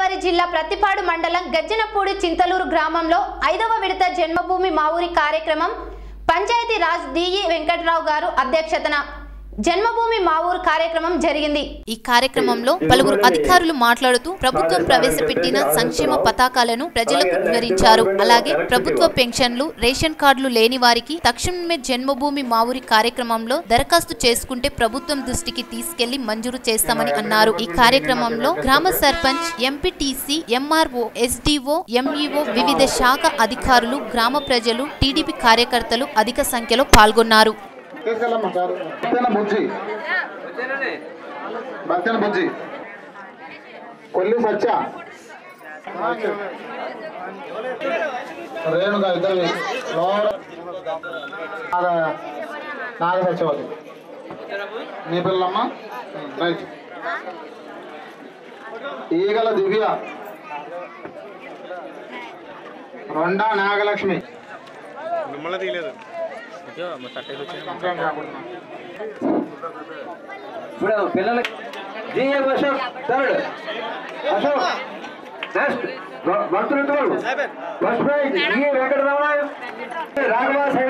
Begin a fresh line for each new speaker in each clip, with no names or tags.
గోదావరి జిల్లా ప్రతిపాడు మండలం గజ్జనపూడి చింతలూరు గ్రామంలో ఐదవ విడత జన్మభూమి మా ఊరి కార్యక్రమం పంచాయతీ రాజ్ డిఈ వెంకట్రావు గారు అధ్యక్షతన జన్మభూమి మా ఊరు కార్యక్రమం జరిగింది ఈ కార్యక్రమంలో పలువురు అధికారులు మాట్లాడుతూ ప్రభుత్వం ప్రవేశపెట్టిన సంక్షేమ పథకాలను ప్రజలకు వివరించారు అలాగే ప్రభుత్వ పెన్షన్లు రేషన్ కార్డులు లేని వారికి తక్షణమే జన్మభూమి మా ఊరి కార్యక్రమంలో దరఖాస్తు చేసుకుంటే ప్రభుత్వం దృష్టికి తీసుకెళ్లి మంజూరు చేస్తామని అన్నారు ఈ కార్యక్రమంలో గ్రామ sarpanch MPTC MRO SDO MEO వివిధ శాఖ అధికారులు గ్రామ ప్రజలు టీడీపీ కార్యకర్తలు అధిక సంఖ్యలో పాల్గొన్నారు
తీసుకెళ్ళమ్మా సార్ బత్తెన బుజ్జి బత్తెన బుజ్జి కొల్లి సత్య రేణుక ఇద్దరు లోడ నాగ నాగ సత్యవతి మీ పిల్లమ్మ రైట్ ఈగల దివ్య రెండా నాగలక్ష్మి
మిమ్మల్ని తీయలేదు
ఇప్పుడు పిల్లలకి GM Ashok third Ashok next భక్తులు ఫస్ట్ ప్రైజ్ ఈ వెంకటరమణ రాఘవ సైడ్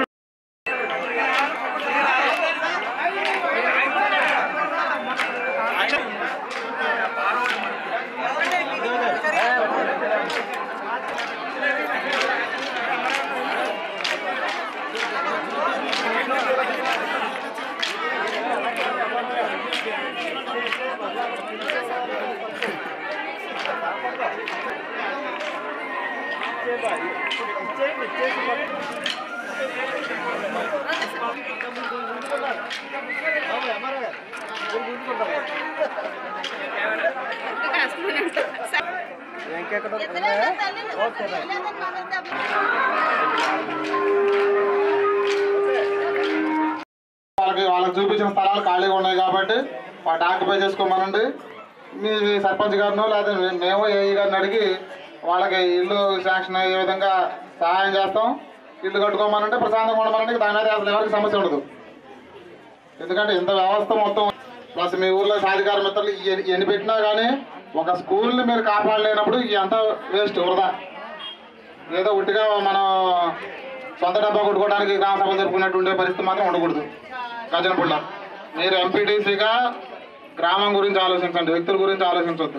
వాళ్ళకి వాళ్ళకి చూపించిన స్థలాలు ఖాళీగా ఉన్నాయి కాబట్టి వాటి ఆక్యుపై చేసుకోమనండి మీ మీ సర్పంచ్ గారినో లేదా మే- మేము ఏఈ గారిని అడిగి వాళ్ళకి ఇల్లు శాంక్షన్ అయ్యే విధంగా సహాయం చేస్తాం ఇల్లు కట్టుకోమనంటే ప్రశాంతంగా ఉండమనంటే దాని మీద అసలు ఎవరికి సమస్య ఉండదు ఎందుకంటే ఇంత వ్యవస్థ మొత్తం ప్లస్ మీ ఊర్లో సాధికార మిత్రులు ఎన్ని- ఎన్ని పెట్టినా కానీ ఒక స్కూల్ని మీరు కాపాడలేనప్పుడు ఎంత వేస్ట్ వృధా ఏదో ఉట్టిగా మనం సొంత డబ్బా కొట్టుకోవడానికి గ్రామ సభ జరుపుకున్నట్టు ఉండే పరిస్థితి మాత్రం ఉండకూడదు గజనపుల్ల మీరు ఎంపీటీసీగా గ్రామం గురించి ఆలోచించండి వ్యక్తుల గురించి ఆలోచించవద్దు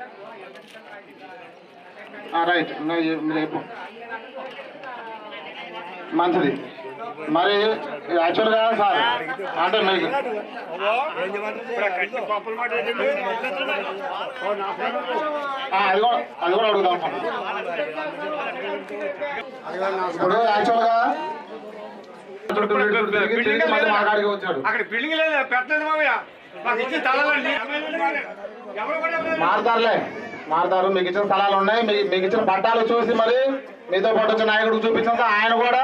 రైట్ మీరు చెప్పు మంచిది మరి యాక్చువల్గా సార్ అంటే మీకు ఆ, అది కూడా అది కూడా అడుగుదాం ఇప్పుడు యాక్చువల్గా చుట్టూ వీడు తిరిగి తిరిగి మళ్ళీ మా కాడికి వచ్చాడు
అక్కడ బిల్డింగ్ లేదు పెట్టలేదు మామయ్య మాకు ఇచ్చిన స్థలాలండి ఎవరు కూడా ఇవ్వలేదు.
మారుతారులే మారుతారు మీకు ఇచ్చిన స్థలాలు ఉన్నాయి మీ- మీకు ఇచ్చిన పట్టాలు చూసి మరి మీతో పాటు వచ్చిన నాయకుడికి చూపించాక ఆయన కూడా